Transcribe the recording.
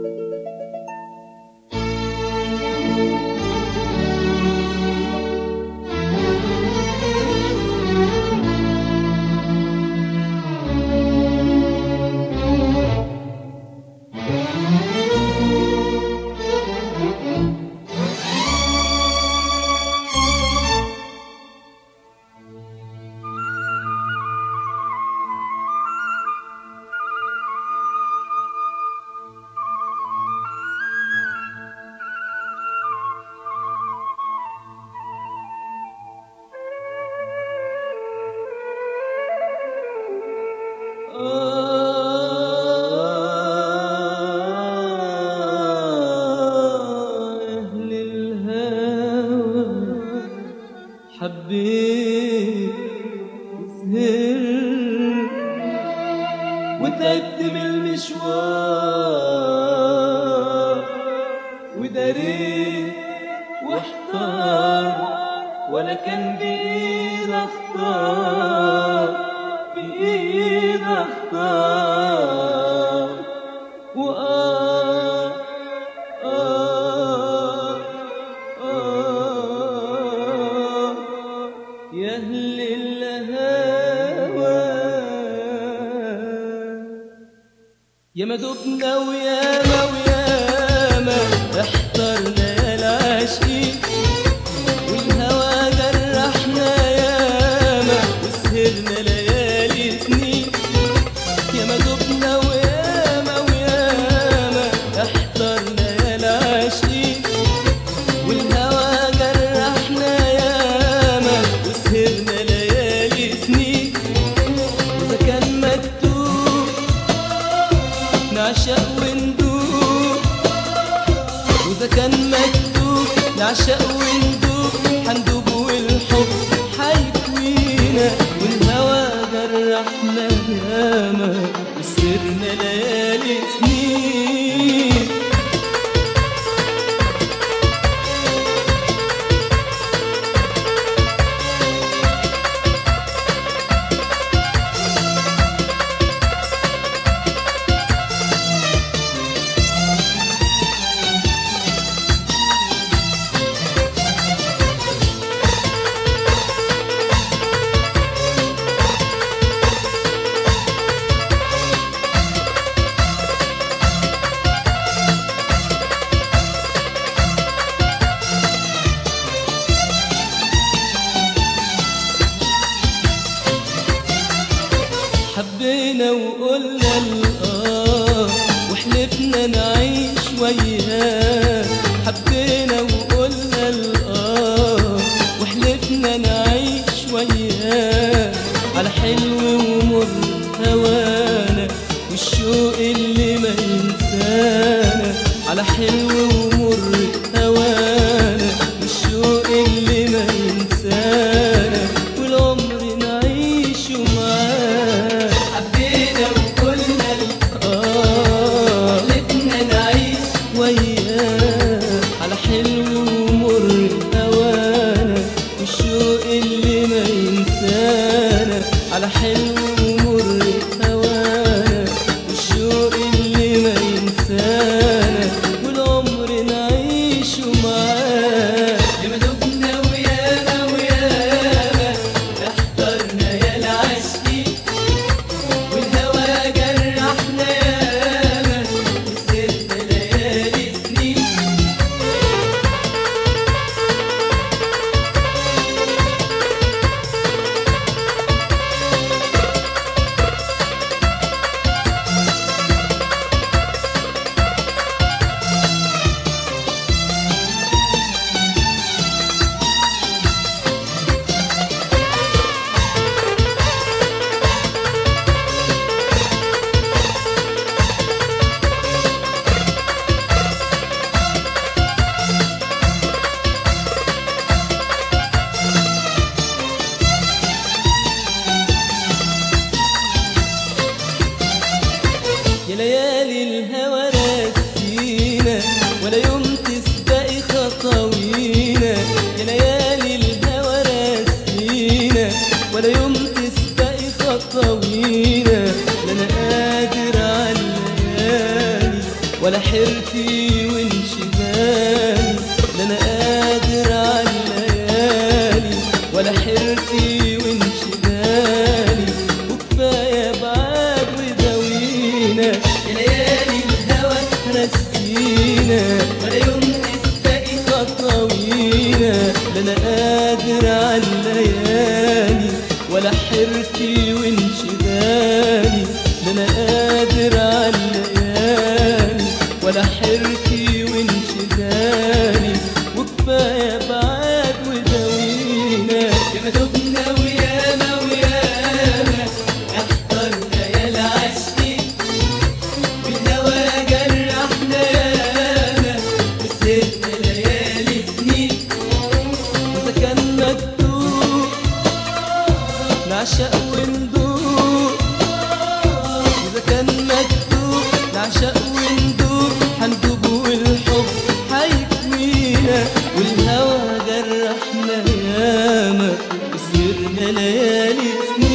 أهل الهوى حبيت سهر وتعبت من المشوار وداريت واحتار ولا كان بإيد اختار بإيد اختار وآه آه آه يا أهل الهوى يا ما دبنا وياما وياما احترنا العاشقين والهوى جرحنا ياما وسهرنا ليالي سنين يا ما دبنا وياما وياما احترنا العاشقين والهوى جرحنا ياما وسهرنا ليالي سنين وإذا كان مكتوب نعشق وندوب وإذا كان مكتوب نعشق وندوب حندوب والحب حيكوينا والهوى جرحنا ياما وسهرنا ليالي سنين حبينا وقلنا الآه وحلفنا نعيش وياه حبينا وقلنا الآه وحلفنا نعيش وياه على حلو ومر هوانا والشوق اللي ما ينسانا على حلو ومر هوانا والشوق اللي ما ينسانا والعمر نعيشه معاه حبينا وقلنا آه حلفنا نعيش وياه على حلو ومر هوانا والشوق اللي ما ينسانا على حلو ومر هوانا والشوق اللي ما ينسانا والعمر حيرتي وانشغالي لا انا قادر على الليالي ولا حيرتي وانشغالي وكفايه بعاد وداوينا يا ليالي الهوى رسينا ولا يوم نستقي خطاوينا لا انا قادر على الليالي ولا حيرتي وانشغالي لا انا قادر على الليالي ولا حيرتي وانشغالي وكفايه بعاد وداوينا يا ما دبنا ويانا ويانا احضرنا يا العشق بالهوى جرحنا ياما وسهرنا ليالي سنين وإذا كان مكتوب نعشق وندوب إذا كان مكتوب نعشق وندوب حندوب والحب حيكوينا والهوى جرحنا ياما وسهرنا ليالي سنين